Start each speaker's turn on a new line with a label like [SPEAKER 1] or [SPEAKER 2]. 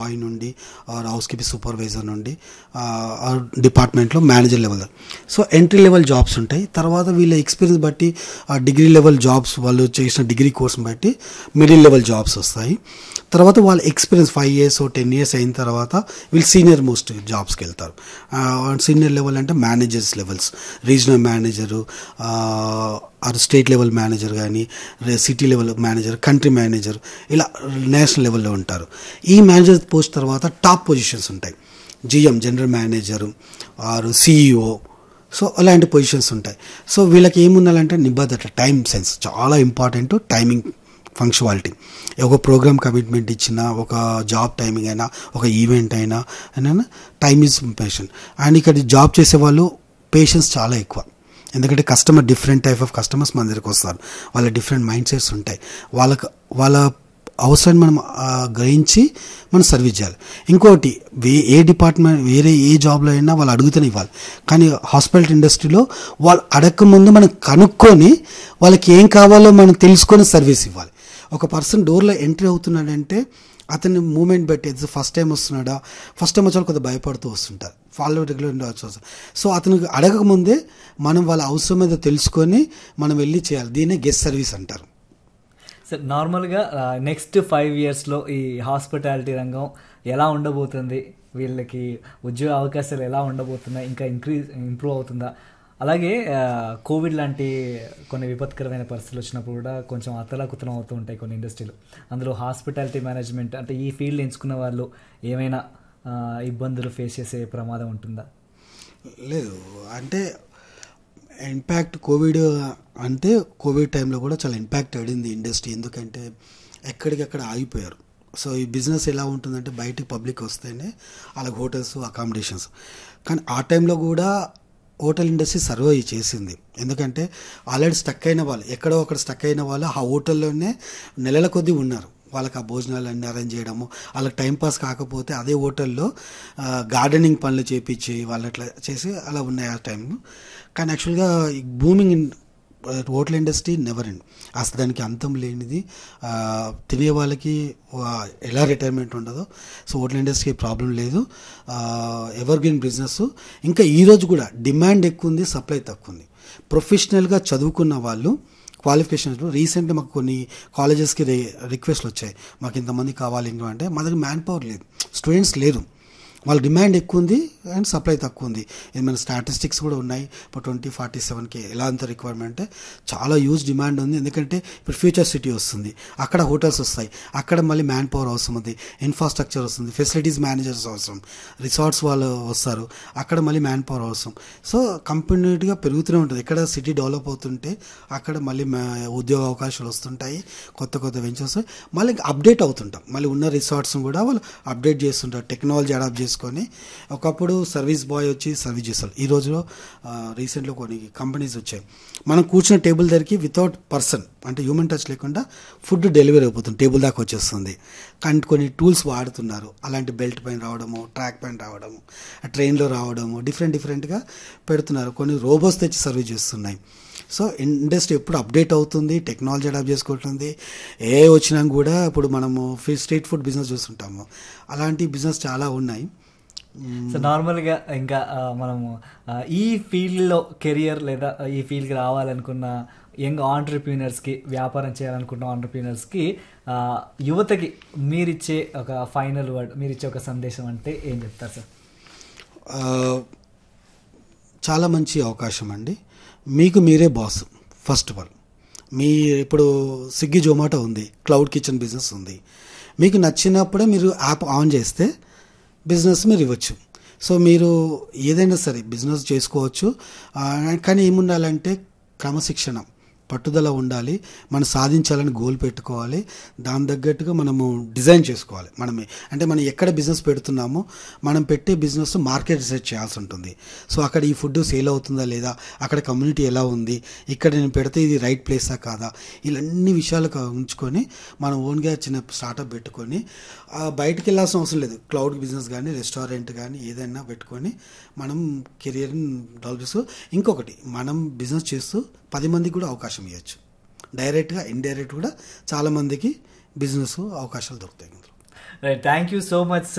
[SPEAKER 1] bye నుండి are house keeping supervisor నుండి డిపార్ట్మెంట్లో manager level so entry level jobs ఉంటాయి తర్వాత వీళ్ళ ఎక్స్పీరియన్స్ బట్టి ఆ డిగ్రీ లెవెల్ జాబ్స్ వాళ్ళు చేసిన డిగ్రీ కోర్స్ని బట్టి మిడిల్ లెవెల్ జాబ్స్ వస్తాయి తర్వాత వాళ్ళ experience five years ten years అయిన తర్వాత వీళ్ళు సీనియర్ మోస్ట్ జాబ్స్కి వెళ్తారు సీనియర్ లెవెల్ అంటే managers levels regional manager or state level manager కానీ city level manager country manager ఇలా నేషనల్ లెవెల్లో ఉంటారు ఈ మేనేజర్ పోస్ట్ తర్వాత టాప్ పొజిషన్స్ ఉంటాయి GM general manager or CEO so అలాంటి పొజిషన్స్ ఉంటాయి సో వీళ్ళకి ఏముండాలంటే నిబద్ధత టైం సెన్స్ చాలా ఇంపార్టెంట్ టైమింగ్ ఫంక్షువాలిటీ ఒక ప్రోగ్రామ్ కమిట్మెంట్ ఇచ్చినా ఒక జాబ్ టైమింగ్ అయినా ఒక ఈవెంట్ అయినా అయినా టైమ్ ఈజ్ పేషెంట్ అండ్ ఇక్కడ జాబ్ చేసే వాళ్ళు పేషెన్స్ చాలా ఎక్కువ ఎందుకంటే customer different type of customers మన దగ్గరికి వస్తారు వాళ్ళ డిఫరెంట్ మైండ్ సెట్స్ ఉంటాయి వాళ్ళకి వాళ్ళ అవసరాన్ని మనం ఆ, గ్రహించి మనం సర్వీస్ చేయాలి ఇంకోటి వే ఏ డిపార్ట్మెంట్ వేరే ఏ జాబ్లో అయినా వాళ్ళు అడుగుతూనే ఇవ్వాలి కానీ హాస్పిటల్ ఇండస్ట్రీలో వాళ్ళు అడగక ముందు మనం కనుక్కొని వాళ్ళకి ఏం కావాలో మనం తెలుసుకొని సర్వీస్ ఇవ్వాలి ఒక పర్సన్ డోర్లో ఎంట్రీ అవుతున్నాడంటే అతని మూమెంట్ బట్టి ఫస్ట్ టైం వస్తున్నాడా ఫస్ట్ టైం వచ్చి కొద్దిగా భయపడుతూ వస్తుంటారు ఫాలో రెగ్యులర్ వస్తారు సో అతనికి అడగకముందే మనం వాళ్ళ అవసరం మీద తెలుసుకొని మనం వెళ్ళి చేయాలి దీన్నే గెస్ట్ సర్వీస్ అంటారు
[SPEAKER 2] సార్ నార్మల్గా నెక్స్ట్ ఫైవ్ ఇయర్స్లో ఈ హాస్పిటాలిటీ రంగం ఎలా ఉండబోతుంది వీళ్ళకి ఉద్యోగ అవకాశాలు ఎలా ఉండబోతున్నాయి ఇంకా ఇంక్రీజ్ ఇంప్రూవ్ అవుతుందా అలాగే ఆ, కోవిడ్ లాంటి కొన్ని విపత్కరమైన పరిస్థితులు వచ్చినప్పుడు కూడా కొంచెం అతలాకుతలం అవుతూ ఉంటాయి కొన్ని ఇండస్ట్రీలు అందులో హాస్పిటాలిటీ మేనేజ్మెంట్ అంటే ఈ ఫీల్డ్ ఎంచుకున్న వాళ్ళు ఏమైనా ఆ, ఇబ్బందులు ఫేస్ చేసే ప్రమాదం ఉంటుందా
[SPEAKER 1] లేదు అంటే ఇంపాక్ట్ కోవిడ్ అంటే కోవిడ్ టైంలో కూడా చాలా ఇంపాక్ట్ పడింది ఇండస్ట్రీ ఎందుకంటే ఎక్కడికక్కడ ఆగిపోయారు సో ఈ బిజినెస్ ఎలా ఉంటుందంటే బయటికి పబ్లిక్ వస్తేనే అలాగే హోటల్స్ అకామిడేషన్స్ కానీ ఆ టైంలో కూడా హోటల్ ఇండస్ట్రీ సర్వే చేసింది ఎందుకంటే ఆల్రెడీ స్టక్ అయిన వాళ్ళు ఎక్కడో అక్కడ స్టక్ అయిన వాళ్ళు ఆ హోటల్లోనే నెలల కొద్దీ ఉన్నారు వాళ్ళకి ఆ భోజనాలు అన్ని అరేంజ్ చేయడము వాళ్ళకి టైం పాస్ కాకపోతే అదే హోటల్లో గార్డెనింగ్ పనులు చేపించి వాళ్ళు అట్లా చేసి అలా ఉన్నాయి ఆ టైం కానీ యాక్చువల్గా ఈ booming in hotel industry never end అసలు దానికి అంతం లేనిది ఆ, తినే వాళ్ళకి ఆ, ఎలా రిటైర్మెంట్ ఉండదో సో హోటల్ ఇండస్ట్రీకి ప్రాబ్లం లేదు ఎవర్ గ్రీన్ బిజినెస్ ఇంకా ఈరోజు కూడా డిమాండ్ ఎక్కువ ఉంది సప్లై తక్కువ ఉంది ప్రొఫెషనల్గా చదువుకున్న వాళ్ళు క్వాలిఫికేషన్స్ రీసెంట్గా మాకు కొన్ని కాలేజెస్కి రిక్వెస్ట్లు వచ్చాయి మాకు ఇంతమంది కావాలి ఇంకా అంటే మా దగ్గర మ్యాన్ పవర్ లేదు స్టూడెంట్స్ లేరు వాళ్ళ డిమాండ్ ఎక్కువ ఉంది అండ్ సప్లై తక్కువ ఉంది ఇది మన స్టాటిస్టిక్స్ కూడా ఉన్నాయి ఇప్పుడు ట్వంటీ ఫార్టీ సెవెన్కి ఎలా అంత రిక్వైర్మెంట్ అంటే చాలా యూజ్ డిమాండ్ ఉంది ఎందుకంటే ఇప్పుడు ఫ్యూచర్ సిటీ వస్తుంది అక్కడ హోటల్స్ వస్తాయి అక్కడ మళ్ళీ మ్యాన్ పవర్ అవసరం ఉంది ఇన్ఫ్రాస్ట్రక్చర్ వస్తుంది ఫెసిలిటీస్ మేనేజర్స్ అవసరం రిసార్ట్స్ వాళ్ళు వస్తారు అక్కడ మళ్ళీ మ్యాన్ పవర్ అవసరం సో కంపెనీగా పెరుగుతూనే ఉంటుంది ఎక్కడ సిటీ డెవలప్ అవుతుంటే అక్కడ మళ్ళీ మా- ఉద్యోగ అవకాశాలు వస్తుంటాయి కొత్త కొత్త వెంచర్స్ మళ్ళీ ఇంకా అప్డేట్ అవుతుంటాం మళ్ళీ ఉన్న రిసార్ట్స్ని కూడా వాళ్ళు అప్డేట్ చేస్తుంటారు టెక్నాలజీ అడాప్ట్ చేసుకొని ఒకప్పుడు సర్వీస్ బాయ్ వచ్చి సర్వీస్ చేస్తారు ఈ రోజులో రీసెంట్లో కొన్ని కంపెనీస్ వచ్చాయి మనం కూర్చున్న టేబుల్ దగ్గరికి వితౌట్ పర్సన్ అంటే హ్యూమన్ టచ్ లేకుండా ఫుడ్ డెలివరీ అయిపోతుంది టేబుల్ దాకా వచ్చేస్తుంది కానీ కొన్ని టూల్స్ వాడుతున్నారు అలాంటి బెల్ట్ పైన రావడము ట్రాక్ పైన రావడము ట్రైన్లో రావడము డిఫరెంట్ డిఫరెంట్గా పెడుతున్నారు కొన్ని రోబోస్ తెచ్చి సర్వీస్ చేస్తున్నాయి సో ఇండస్ట్రీ ఎప్పుడు అప్డేట్ అవుతుంది టెక్నాలజీ అడాప్ట్ చేసుకుంటుంది ఏ వచ్చినా కూడా ఇప్పుడు మనము స్ట్రీట్ ఫుడ్ బిజినెస్ చూస్తుంటాము అలాంటి బిజినెస్ చాలా ఉన్నాయి
[SPEAKER 2] సో నార్మల్గా ఇంకా ఆ, మనము ఆ, ఈ ఫీల్డ్లో కెరియర్ లేదా ఈ ఫీల్డ్కి రావాలనుకున్న యంగ్ ఆంటర్ప్రీనర్స్కి వ్యాపారం చేయాలనుకున్న ఆంటర్ప్రీనర్స్కి యువతకి మీరిచ్చే ఒక ఫైనల్ వర్డ్ మీరిచ్చే ఒక సందేశం అంటే ఏం చెప్తారు సార్
[SPEAKER 1] ఆ, చాలా మంచి అవకాశం అండి మీకు మీరే బాస్ ఫస్ట్ ఆఫ్ ఆల్ మీ ఇప్పుడు స్విగ్గీ జొమాటో ఉంది క్లౌడ్ కిచెన్ బిజినెస్ ఉంది మీకు నచ్చినప్పుడే మీరు యాప్ ఆన్ చేస్తే బిజినెస్ మీరు ఇవ్వచ్చు సో మీరు ఏదైనా సరే బిజినెస్ చేసుకోవచ్చు ఆ, కానీ ఏముండాలంటే క్రమశిక్షణ పట్టుదల ఉండాలి మనం సాధించాలని గోల్ పెట్టుకోవాలి దాని తగ్గట్టుగా మనము డిజైన్ చేసుకోవాలి మనమే అంటే మనం ఎక్కడ బిజినెస్ పెడుతున్నామో మనం పెట్టే బిజినెస్ మార్కెట్ రీసెర్చ్ చేయాల్సి ఉంటుంది సో అక్కడ ఈ ఫుడ్ సేల్ అవుతుందా లేదా అక్కడ కమ్యూనిటీ ఎలా ఉంది ఇక్కడ నేను పెడితే ఇది రైట్ ప్లేసా కాదా ఇలా అన్ని విషయాలు క- ఉంచుకొని మనం ఓన్గా చిన్న స్టార్టప్ పెట్టుకొని ఆ, బయటికి వెళ్ళాల్సిన అవసరం లేదు క్లౌడ్ బిజినెస్ కానీ రెస్టారెంట్ కానీ ఏదైనా పెట్టుకొని మనం కెరియర్ని డెవలప్ చేస్తూ ఇంకొకటి మనం బిజినెస్ చేస్తూ పది మందికి కూడా అవకాశం ఇవ్వచ్చు డైరెక్ట్గా ఇండైరెక్ట్ కూడా చాలామందికి బిజినెస్ అవకాశాలు దొరుకుతాయి ఇందులో
[SPEAKER 2] right thank you so much